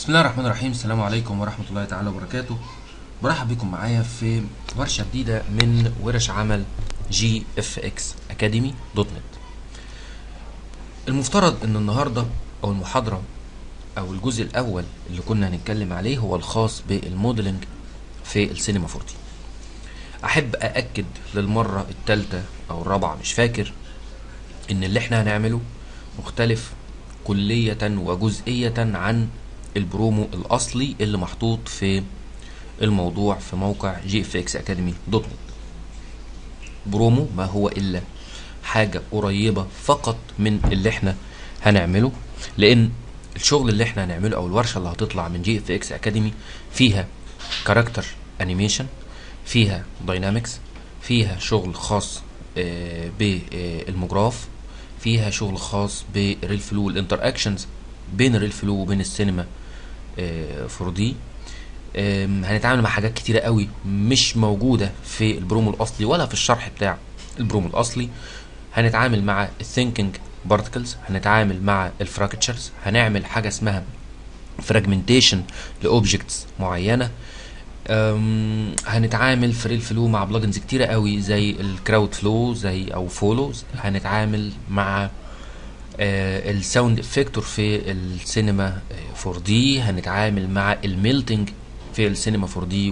بسم الله الرحمن الرحيم السلام عليكم ورحمة الله تعالى وبركاته برحب بكم معايا في ورشة جديدة من ورش عمل جي اف اكس اكاديمي دوت نت المفترض ان النهاردة او المحاضرة او الجزء الاول اللي كنا هنتكلم عليه هو الخاص بالموديلنج في السينما 40 احب ااكد للمرة الثالثة او الرابعة مش فاكر ان اللي احنا هنعمله مختلف كلية وجزئية عن البرومو الاصلي اللي محطوط في الموضوع في موقع جي اف اكس اكاديمي دوت نت برومو ما هو الا حاجة قريبة فقط من اللي احنا هنعمله لان الشغل اللي احنا هنعمله او الورشة اللي هتطلع من جي اف اكس اكاديمي فيها كاركتر انيميشن فيها داينامكس فيها شغل خاص آه، بالمجراف فيها شغل خاص بالريل فلو والانتر اكشنز بين الريل فلو وبين السينما 4 دي هنتعامل مع حاجات كتيرة قوي مش موجودة في البرومو الأصلي ولا في الشرح بتاع البرومو الأصلي هنتعامل مع الثينكينج بارتكلز هنتعامل مع الفراكتشرز هنعمل حاجة اسمها فراجمنتيشن لاوبجكتس معينة أم، هنتعامل في ريل فلو مع بلجنز كتيرة قوي زي الكراود فلو زي او فولوز هنتعامل مع الساوند افكتور في السينما آه، 4 دي هنتعامل مع الميلتنج في السينما 4 دي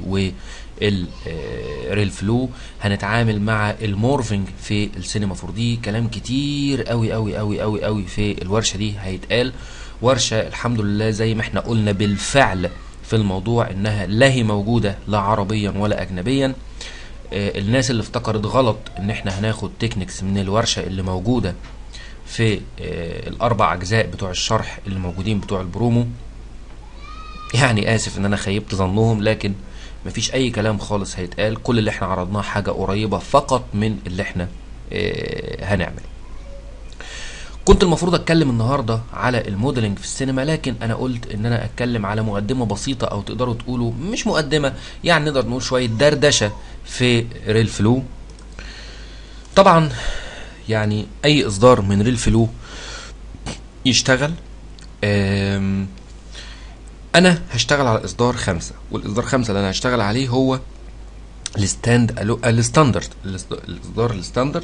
والريل فلو هنتعامل مع المورفنج في السينما 4 دي كلام كتير قوي قوي قوي قوي قوي في الورشه دي هيتقال ورشه الحمد لله زي ما احنا قلنا بالفعل في الموضوع انها لا هي موجوده لا عربيا ولا اجنبيا آه، الناس اللي افتكرت غلط ان احنا هناخد تكنيكس من الورشه اللي موجوده في آه، الاربع اجزاء بتوع الشرح اللي موجودين بتوع البرومو يعني اسف ان انا خيبت ظنهم لكن مفيش اي كلام خالص هيتقال كل اللي احنا عرضناه حاجه قريبه فقط من اللي احنا آه، هنعمله كنت المفروض اتكلم النهارده على الموديلنج في السينما لكن انا قلت ان انا اتكلم على مقدمه بسيطه او تقدروا تقولوا مش مقدمه يعني نقدر نقول شويه دردشه في ريل فلو طبعا يعني اي اصدار من ريل فلو يشتغل آم، انا هشتغل على اصدار خمسة والاصدار خمسة اللي انا هشتغل عليه هو الستاند ألو- الستاندرد الإصد- الاصدار الستاندرد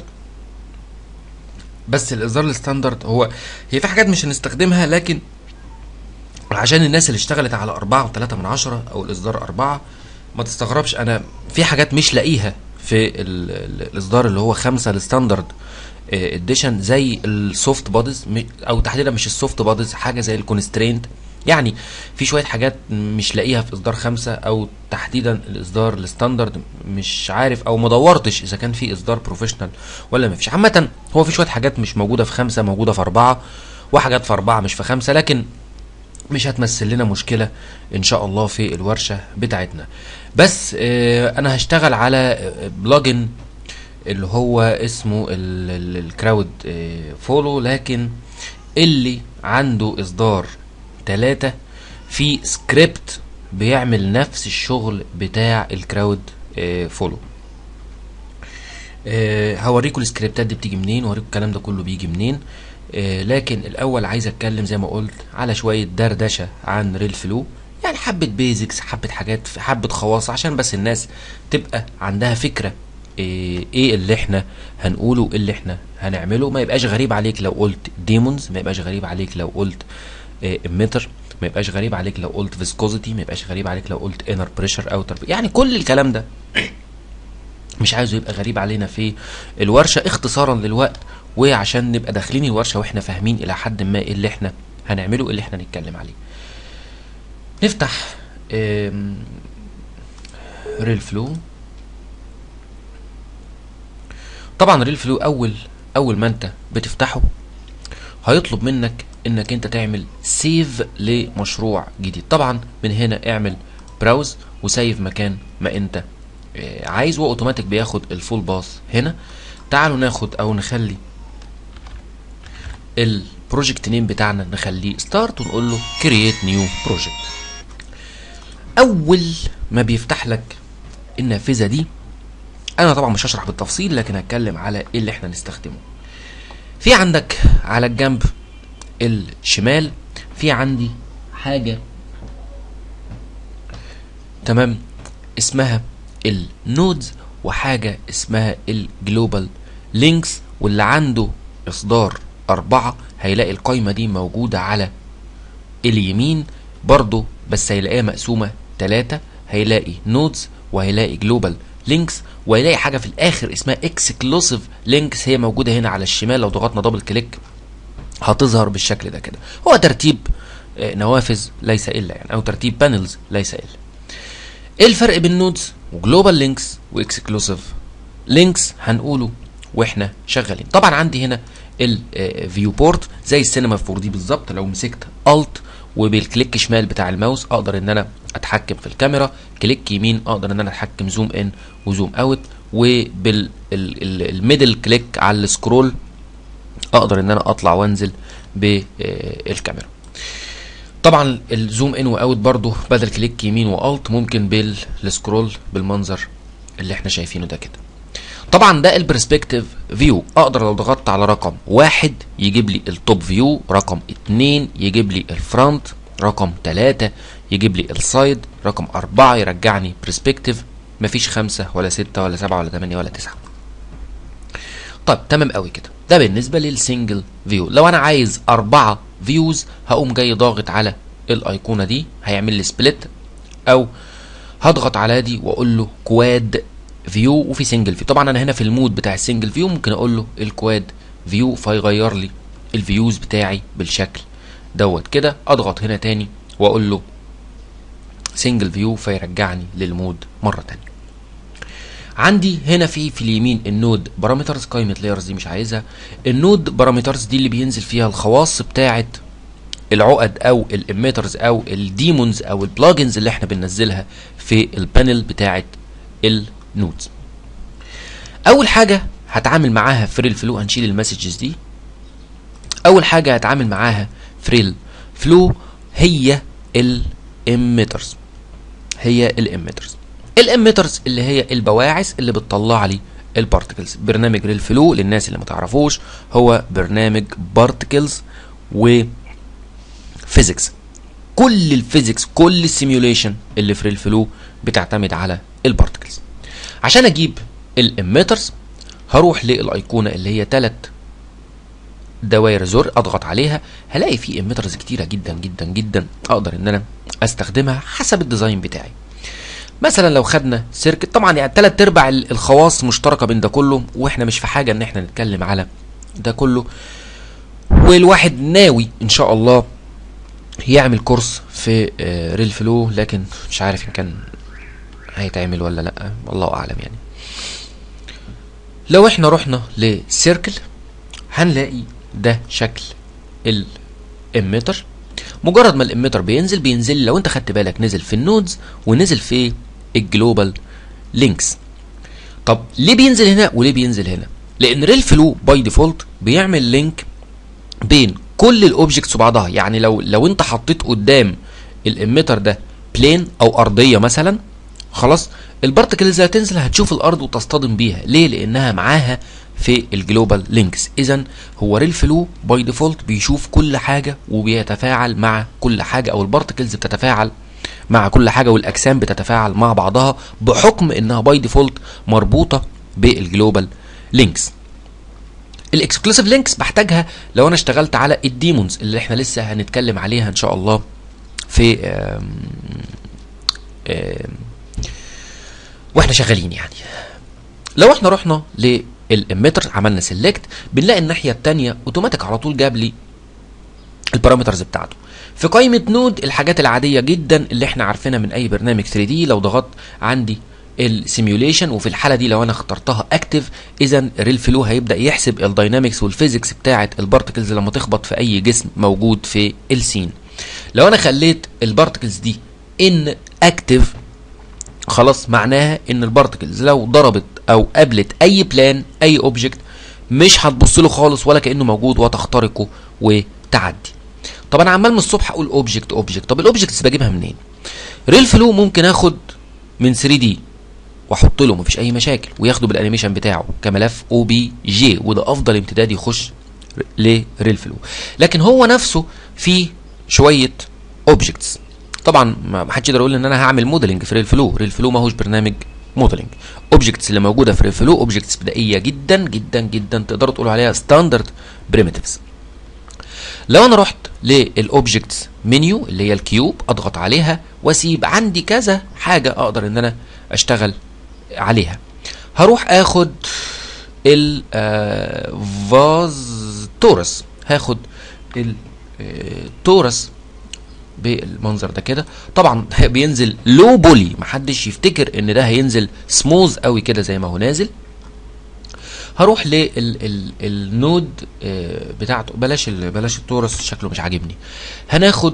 بس الاصدار الستاندرد هو هي في حاجات مش هنستخدمها لكن عشان الناس اللي اشتغلت على أربعة وتلاتة من عشرة أو الإصدار أربعة ما تستغربش أنا في حاجات مش لاقيها في ال- ال- الإصدار اللي هو خمسة الستاندرد اديشن زي السوفت بوديز أو تحديدا مش السوفت بوديز حاجة زي الكونسترينت يعني في شوية حاجات مش لاقيها في إصدار خمسة أو تحديدا الإصدار الستاندرد مش عارف أو مدورتش إذا كان في إصدار بروفيشنال ولا مفيش عامة هو في شوية حاجات مش موجودة في خمسة موجودة في أربعة وحاجات في أربعة مش في خمسة لكن مش هتمثل لنا مشكلة ان شاء الله في الورشة بتاعتنا بس آه، انا هشتغل على آه، بلجن اللي هو اسمه الكراود فولو لكن اللي عنده اصدار ثلاثة في سكريبت بيعمل نفس الشغل بتاع الكراود فولو آه، هوريكم السكريبتات دي بتيجي منين وهوريكم الكلام ده كله بيجي منين آه، لكن الاول عايز اتكلم زي ما قلت على شويه دردشه عن ريل فلو يعني حبه بيزكس حبه حاجات حبه خواص عشان بس الناس تبقى عندها فكره آه، ايه اللي احنا هنقوله اللي احنا هنعمله ما يبقاش غريب عليك لو قلت ديمونز ما يبقاش غريب عليك لو قلت اميتر ما يبقاش غريب عليك لو قلت فيسكوزيتي ما يبقاش غريب عليك لو قلت انر بريشر اوتر يعني كل الكلام ده مش عايزه يبقى غريب علينا في الورشه اختصارا للوقت وعشان نبقى داخلين الورشه واحنا فاهمين الى حد ما ايه اللي احنا هنعمله ايه اللي احنا هنتكلم عليه نفتح آم، ريل فلو طبعا ريل فلو اول اول ما انت بتفتحه هيطلب منك انك انت تعمل سيف لمشروع جديد طبعا من هنا اعمل براوز وسيف مكان ما انت آه، عايز واوتوماتيك بياخد الفول باث هنا تعالوا ناخد او نخلي البروجكت نيم بتاعنا نخليه ستارت ونقول له كرييت نيو بروجكت اول ما بيفتح لك النافذه دي انا طبعا مش هشرح بالتفصيل لكن هتكلم على ايه اللي احنا نستخدمه في عندك على الجنب الشمال في عندي حاجه تمام اسمها النودز وحاجة اسمها الجلوبال لينكس واللي عنده اصدار أربعة هيلاقي القايمة دي موجودة على اليمين برضو بس هيلاقيها مقسومة تلاتة هيلاقي نودز وهيلاقي جلوبال لينكس وهيلاقي حاجة في الآخر اسمها اكسكلوسيف لينكس هي موجودة هنا على الشمال لو ضغطنا دبل كليك هتظهر بالشكل ده كده هو ترتيب آه، نوافذ ليس إلا يعني أو ترتيب بانلز ليس إلا ايه الفرق بين نودز وجلوبال لينكس واكسكلوسيف لينكس هنقوله واحنا شغالين طبعا عندي هنا الفيو بورت زي السينما 4 دي بالظبط لو مسكت الت وبالكليك شمال بتاع الماوس اقدر ان انا اتحكم في الكاميرا كليك يمين اقدر ان انا اتحكم زوم ان وزوم اوت وبالميدل كليك على السكرول اقدر ان انا اطلع وانزل بالكاميرا طبعا الزوم ان واوت برضو بدل كليك يمين والت ممكن بالسكرول بالمنظر اللي احنا شايفينه ده كده طبعا ده البرسبكتيف فيو اقدر لو ضغطت على رقم واحد يجيب لي التوب فيو رقم اتنين يجيب لي الفرونت رقم تلاتة يجيب لي السايد رقم أربعة يرجعني برسبكتيف مفيش خمسة ولا ستة ولا سبعة ولا تمانية ولا تسعة طيب تمام قوي كده ده بالنسبة للسنجل فيو لو أنا عايز أربعة فيوز هقوم جاي ضاغط على الأيقونة دي هيعمل لي سبليت أو هضغط على دي وأقول له كواد فيو وفي سنجل فيو طبعا أنا هنا في المود بتاع السنجل فيو ممكن أقول له الكواد فيو فيغير لي الفيوز بتاعي بالشكل دوت كده اضغط هنا تاني واقول له سنجل فيو فيرجعني للمود مره تانية عندي هنا في في اليمين النود بارامترز قائمه لايرز دي مش عايزها النود بارامترز دي اللي بينزل فيها الخواص بتاعه العقد او الاميترز او الديمونز او البلجنز اللي احنا بننزلها في البانل بتاعه النودز اول حاجه هتعامل معاها فريل فلو هنشيل المسجز دي اول حاجه هتعامل معاها فريل فلو هي الاميترز هي الاميترز الاميترز اللي هي البواعث اللي بتطلع لي البارتكلز برنامج ريل فلو للناس اللي ما تعرفوش هو برنامج بارتكلز و فيزيكس كل الفيزيكس كل السيميوليشن اللي في ريل فلو بتعتمد على البارتكلز عشان اجيب الاميترز هروح للايقونه اللي هي ثلاث دوائر زر اضغط عليها هلاقي في اميترز كتيره جدا جدا جدا اقدر ان انا استخدمها حسب الديزاين بتاعي مثلا لو خدنا سيركت طبعا يعني ثلاث ارباع الخواص مشتركه بين ده كله واحنا مش في حاجه ان احنا نتكلم على ده كله والواحد ناوي ان شاء الله يعمل كورس في ريل فلو لكن مش عارف ان كان هيتعمل ولا لا والله اعلم يعني لو احنا رحنا لسيركل هنلاقي ده شكل الاميتر مجرد ما الاميتر بينزل بينزل لو انت خدت بالك نزل في النودز ونزل في الجلوبال لينكس طب ليه بينزل هنا وليه بينزل هنا لان ريل فلو باي ديفولت بيعمل لينك بين كل الاوبجكتس وبعضها يعني لو لو انت حطيت قدام الاميتر ده بلين او ارضيه مثلا خلاص البارتكلز اللي هتنزل هتشوف الارض وتصطدم بيها ليه لانها معاها في الجلوبال لينكس اذا هو ريل فلو باي ديفولت بيشوف كل حاجه وبيتفاعل مع كل حاجه او البارتكلز بتتفاعل مع كل حاجه والاجسام بتتفاعل مع بعضها بحكم انها باي ديفولت مربوطه بالجلوبال لينكس الاكسكلوسيف لينكس بحتاجها لو انا اشتغلت على الديمونز اللي احنا لسه هنتكلم عليها ان شاء الله في آم آم واحنا شغالين يعني لو احنا رحنا للاميتر عملنا سيلكت بنلاقي الناحيه الثانيه اوتوماتيك على طول جاب لي البارامترز بتاعته في قائمه نود الحاجات العاديه جدا اللي احنا عارفينها من اي برنامج 3 دي لو ضغطت عندي السيميوليشن وفي الحاله دي لو انا اخترتها اكتف اذا ريل فلو هيبدا يحسب الداينامكس والفيزيكس بتاعه البارتكلز لما تخبط في اي جسم موجود في السين لو انا خليت البارتكلز دي ان اكتف خلاص معناها ان البارتكلز لو ضربت او قابلت اي بلان اي اوبجكت مش هتبص له خالص ولا كانه موجود وتخترقه وتعدي طب انا عمال من الصبح اقول اوبجكت اوبجكت طب الاوبجكتس بجيبها منين ريل فلو ممكن اخد من 3 دي واحط له مفيش اي مشاكل وياخده بالانيميشن بتاعه كملف او بي جي وده افضل امتداد يخش لريل فلو لكن هو نفسه فيه شويه اوبجكتس طبعا ما حدش يقدر يقول ان انا هعمل موديلنج في ريل فلو ريل فلو ما هوش برنامج موديلنج اوبجكتس اللي موجوده في ريل فلو اوبجكتس بدائيه جدا جدا جدا تقدروا تقولوا عليها ستاندرد بريمتيفز لو انا رحت للاوبجكتس منيو اللي هي الكيوب اضغط عليها واسيب عندي كذا حاجه اقدر ان انا اشتغل عليها هروح اخد الفاز تورس هاخد التورس بالمنظر ده كده طبعا بينزل لو بولي محدش يفتكر ان ده هينزل سموز قوي كده زي ما هو نازل هروح للنود بتاعته بلاش بلاش التورس شكله مش عاجبني هناخد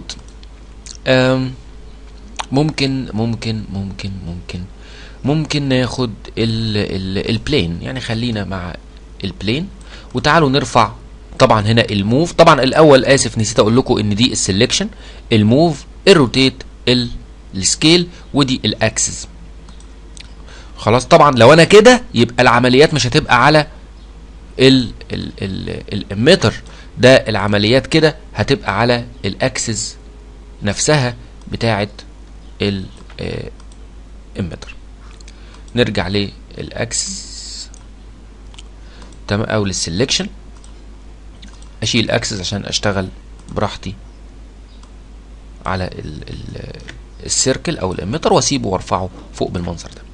ممكن ممكن ممكن ممكن ممكن ناخد البلين يعني خلينا مع البلين وتعالوا نرفع طبعا هنا الموف طبعا الاول اسف نسيت اقول لكم ان دي السلكشن الموف الروتيت السكيل ودي الاكسس خلاص طبعا لو انا كده يبقى العمليات مش هتبقى على ال ال ال الاميتر ده العمليات كده هتبقى على الاكسس نفسها بتاعه الاميتر نرجع للاكسس تمام او للسلكشن اشيل اكسس عشان اشتغل براحتي على ال ال السيركل او الاميتر واسيبه وارفعه فوق بالمنظر ده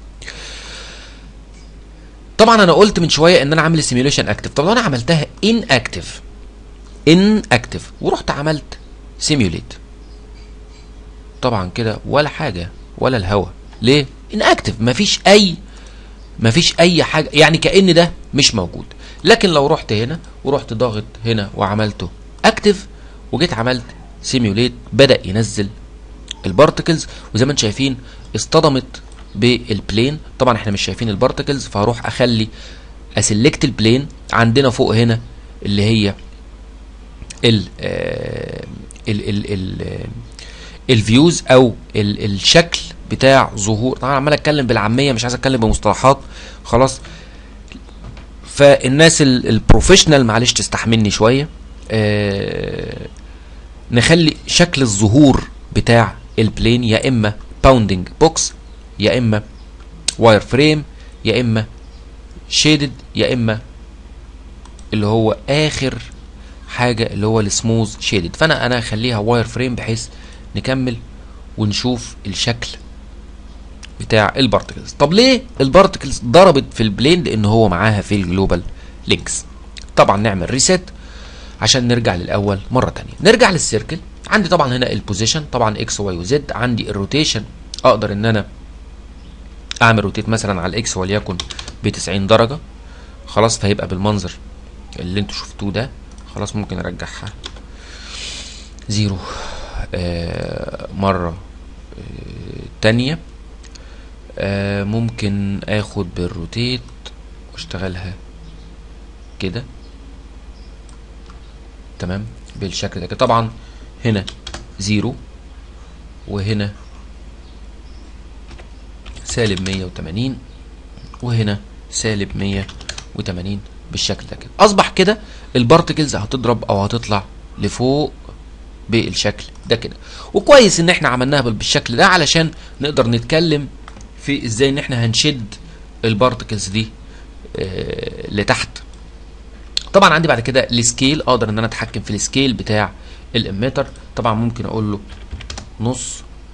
طبعا انا قلت من شويه ان انا عامل سيميوليشن اكتف طب لو انا عملتها ان اكتف ان اكتف ورحت عملت سيميوليت طبعا كده ولا حاجه ولا الهوا ليه ان اكتف مفيش اي مفيش اي حاجه يعني كان ده مش موجود لكن لو رحت هنا ورحت ضاغط هنا وعملته اكتف وجيت عملت سيميوليت بدا ينزل البارتكلز وزي ما انتم شايفين اصطدمت بالبلين طبعا احنا مش شايفين البارتكلز فهروح اخلي اسلكت البلين عندنا فوق هنا اللي هي ال ال ال ال الفيوز او ال الشكل بتاع ظهور طبعا عمال اتكلم بالعاميه مش عايز اتكلم بمصطلحات خلاص فالناس البروفيشنال معلش تستحملني شويه آه نخلي شكل الظهور بتاع البلين يا اما باوندنج بوكس يا اما واير فريم يا اما شيدد يا اما اللي هو اخر حاجه اللي هو السموز شيدد فانا انا اخليها واير فريم بحيث نكمل ونشوف الشكل بتاع البارتكلز طب ليه البارتكلز ضربت في البلين لان هو معاها في الجلوبال لينكس طبعا نعمل ريسيت عشان نرجع للاول مره تانية نرجع للسيركل عندي طبعا هنا البوزيشن طبعا اكس واي وزد عندي الروتيشن اقدر ان انا اعمل روتيت مثلا على الاكس وليكن ب 90 درجه خلاص فهيبقى بالمنظر اللي انتوا شفتوه ده خلاص ممكن ارجعها زيرو آه مره آه تانية آه ممكن اخد بالروتيت واشتغلها كده تمام بالشكل ده كده طبعا هنا زيرو وهنا سالب 180 وهنا سالب 180 بالشكل ده كده اصبح كده البارتكلز هتضرب او هتطلع لفوق بالشكل ده كده وكويس ان احنا عملناها بالشكل ده علشان نقدر نتكلم في ازاي ان احنا هنشد البارتكلز دي آه لتحت طبعا عندي بعد كده السكيل اقدر ان انا اتحكم في السكيل بتاع الاميتر طبعا ممكن اقول له نص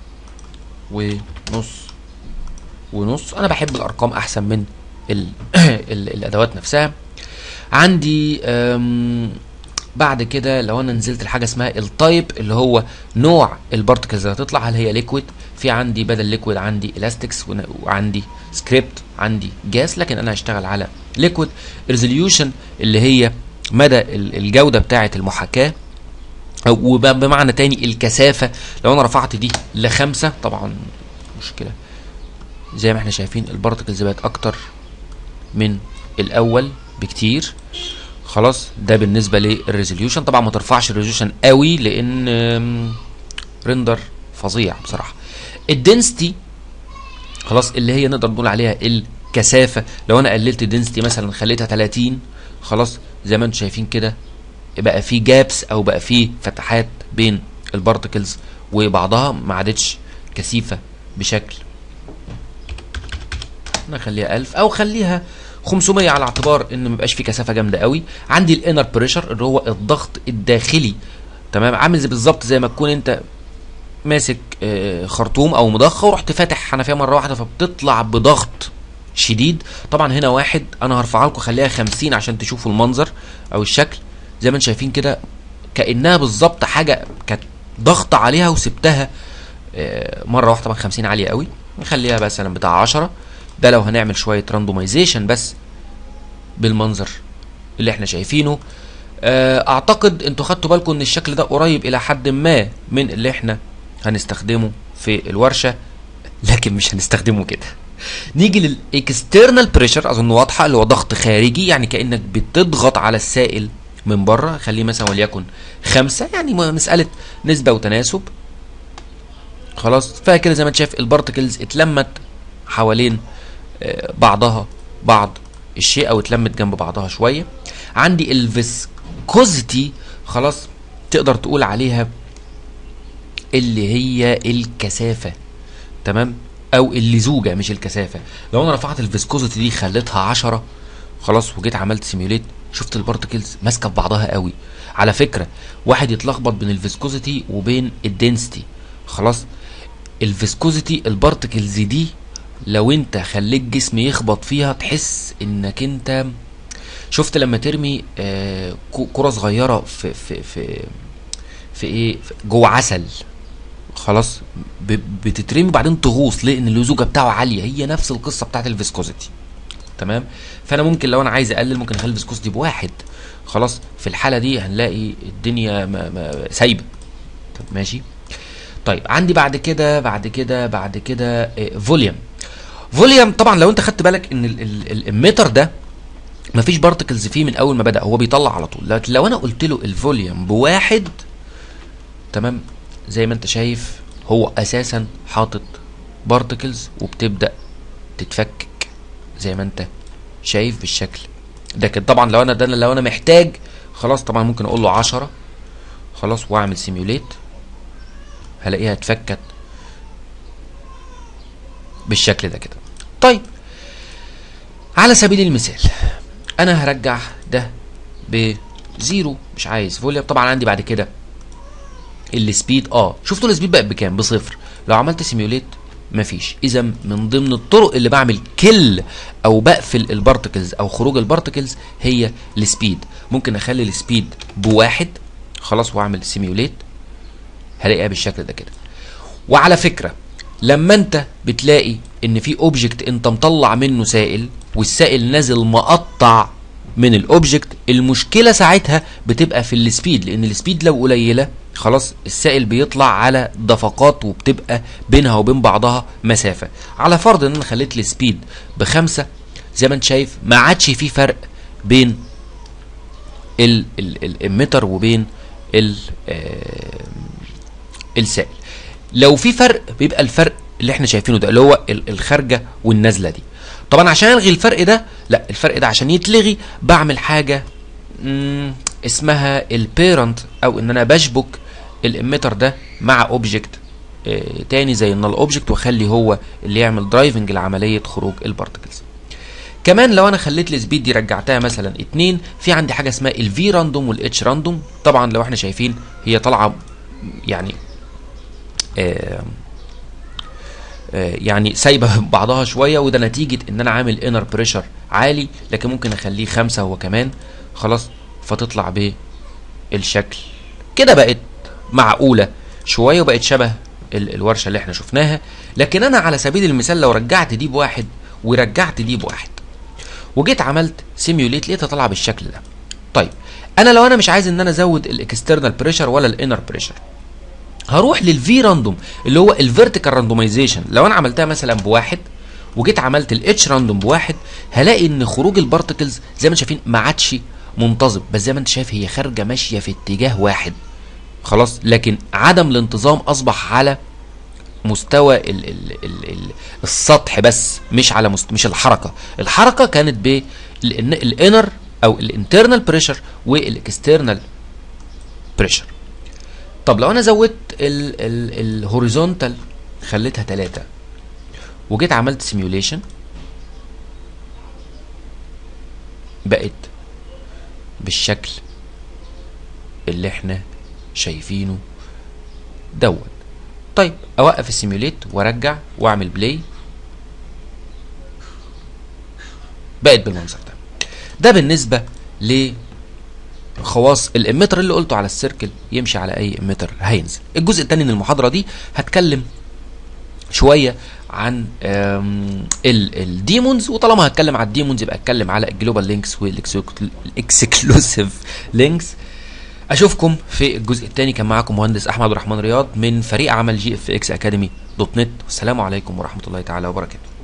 ونص ونص انا بحب الارقام احسن من ال ال الادوات نفسها عندي بعد كده لو انا نزلت الحاجه اسمها التايب اللي هو نوع البارتكلز اللي هتطلع هل هي ليكويد في عندي بدل ليكويد عندي الاستكس وعندي سكريبت عندي جاس لكن انا هشتغل على ليكويد ريزوليوشن اللي هي مدى الجوده بتاعه المحاكاه وبمعنى تاني الكثافه لو انا رفعت دي لخمسه طبعا مشكله زي ما احنا شايفين البارتكلز بقت اكتر من الاول بكتير خلاص ده بالنسبه للريزوليوشن طبعا ما ترفعش الريزوليوشن قوي لان ريندر فظيع بصراحه الدنسيتي خلاص اللي هي نقدر نقول عليها الكثافه لو انا قللت الدنسيتي مثلا خليتها 30 خلاص زي ما انتم شايفين كده بقى في جابس او بقى في فتحات بين البارتكلز وبعضها ما عادتش كثيفه بشكل نخليها 1000 او خليها 500 على اعتبار ان ما يبقاش في كثافه جامده قوي عندي الانر بريشر اللي هو الضغط الداخلي تمام عامل زي بالظبط زي ما تكون انت ماسك آه، خرطوم او مضخه ورحت فاتح حنفيه مره واحده فبتطلع بضغط شديد طبعا هنا واحد انا هرفعها لكم خليها 50 عشان تشوفوا المنظر او الشكل زي ما انتم شايفين كده كانها بالظبط حاجه كانت ضغط عليها وسبتها آه، مره واحده طبعا 50 عاليه قوي نخليها مثلا بتاع 10 ده لو هنعمل شويه راندومايزيشن بس بالمنظر اللي احنا شايفينه آه، اعتقد انتوا خدتوا بالكم ان الشكل ده قريب الى حد ما من اللي احنا هنستخدمه في الورشه لكن مش هنستخدمه كده نيجي للاكسترنال بريشر اظن واضحه اللي هو ضغط خارجي يعني كانك بتضغط على السائل من بره خليه مثلا وليكن خمسة يعني م- مساله نسبه وتناسب خلاص فكده زي ما انت شايف البارتكلز اتلمت حوالين آه، بعضها بعض الشيء او اتلمت جنب بعضها شويه عندي الفيسكوزيتي خلاص تقدر تقول عليها اللي هي الكثافه تمام او اللزوجه مش الكثافه لو انا رفعت الفيسكوزيتي دي خليتها 10 خلاص وجيت عملت سيميوليت شفت البارتكلز ماسكه في بعضها قوي على فكره واحد يتلخبط بين الفيسكوزيتي وبين الدنسيتي خلاص الفيسكوزيتي البارتكلز دي لو انت خليت جسم يخبط فيها تحس انك انت شفت لما ترمي آه، كو- كرة صغيرة في في في في ايه في- جوه عسل خلاص ب- بتترمي وبعدين تغوص ليه ان اللزوجه بتاعه عاليه هي نفس القصه بتاعت الفيسكوزيتي تمام فانا ممكن لو انا عايز اقلل ممكن اخلي الفيسكوزيتي بواحد خلاص في الحاله دي هنلاقي الدنيا ما ما سايبه طب ماشي طيب عندي بعد كده بعد كده بعد كده فوليوم فوليوم طبعا لو انت خدت بالك ان الاميتر ده مفيش بارتكلز فيه من اول ما بدا هو بيطلع على طول لكن لو انا قلت له الفوليوم بواحد تمام زي ما انت شايف هو اساسا حاطط بارتكلز وبتبدا تتفكك زي ما انت شايف بالشكل ده كده طبعا لو انا ده لو انا محتاج خلاص طبعا ممكن اقول له 10 خلاص واعمل سيميوليت هلاقيها اتفكت بالشكل ده كده طيب على سبيل المثال انا هرجع ده بزيرو مش عايز فوليوم طبعا عندي بعد كده السبيد اه شفتوا السبيد بقت بكام بصفر لو عملت سيميوليت مفيش اذا من ضمن الطرق اللي بعمل كل او بقفل البارتكلز او خروج البارتكلز هي السبيد ممكن اخلي السبيد بواحد خلاص واعمل سيميوليت هلاقيها بالشكل ده كده وعلى فكره لما انت بتلاقي ان في اوبجكت انت مطلع منه سائل والسائل نازل مقطع من الاوبجكت المشكله ساعتها بتبقى في السبيد لان السبيد لو قليله خلاص السائل بيطلع على دفقات وبتبقى بينها وبين بعضها مسافه على فرض ان انا خليت السبيد بخمسة زي ما انت شايف ما عادش في فرق بين الاميتر وبين ال آه، السائل لو في فرق بيبقى الفرق اللي احنا شايفينه ده اللي هو ال- الخارجه والنازله دي طبعا عشان الغي الفرق ده لا الفرق ده عشان يتلغي بعمل حاجه مم، اسمها البيرنت او ان انا بشبك الاميتر ده مع اوبجكت تاني زي النال اوبجكت واخلي هو اللي يعمل درايفنج لعمليه خروج البارتكلز كمان لو انا خليت السبيد دي رجعتها مثلا اتنين في عندي حاجه اسمها الفي راندوم والاتش راندوم طبعا لو احنا شايفين هي طالعه يعني آه آه، يعني سايبه بعضها شويه وده نتيجه ان انا عامل انر بريشر عالي لكن ممكن اخليه خمسة هو كمان خلاص فتطلع بالشكل كده بقت معقوله شويه وبقت شبه ال- الورشه اللي احنا شفناها لكن انا على سبيل المثال لو رجعت دي بواحد ورجعت دي بواحد وجيت عملت سيميوليت لقيتها طالعه بالشكل ده طيب انا لو انا مش عايز ان انا ازود الاكسترنال بريشر ولا الانر بريشر هروح للفي راندوم اللي هو الفيرتيكال راندومايزيشن لو انا عملتها مثلا بواحد وجيت عملت الاتش راندوم بواحد هلاقي ان خروج البارتكلز زي ما انتم شايفين ما عادش منتظم بس زي ما انت شايف هي خارجه ماشيه في اتجاه واحد خلاص لكن عدم الانتظام اصبح على مستوى ال ال ال ال السطح بس مش على مست... مش الحركه الحركه كانت بالانر او الانترنال بريشر والاكسترنال بريشر طب لو انا زودت الهوريزونتال خليتها 3 وجيت عملت سيميوليشن بقت بالشكل اللي احنا شايفينه دوت طيب اوقف السيميوليت وارجع واعمل بلاي بقت بالمنظر ده ده بالنسبه ل خواص الاميتر اللي قلته على السيركل يمشي على اي اميتر هينزل الجزء الثاني من المحاضره دي هتكلم شويه عن الديمونز وطالما هتكلم على الديمونز يبقى اتكلم على الجلوبال لينكس والاكسكلوسيف لينكس اشوفكم في الجزء الثاني كان معاكم مهندس احمد الرحمن رياض من فريق عمل جي اف اكس اكاديمي دوت نت والسلام عليكم ورحمه الله تعالى وبركاته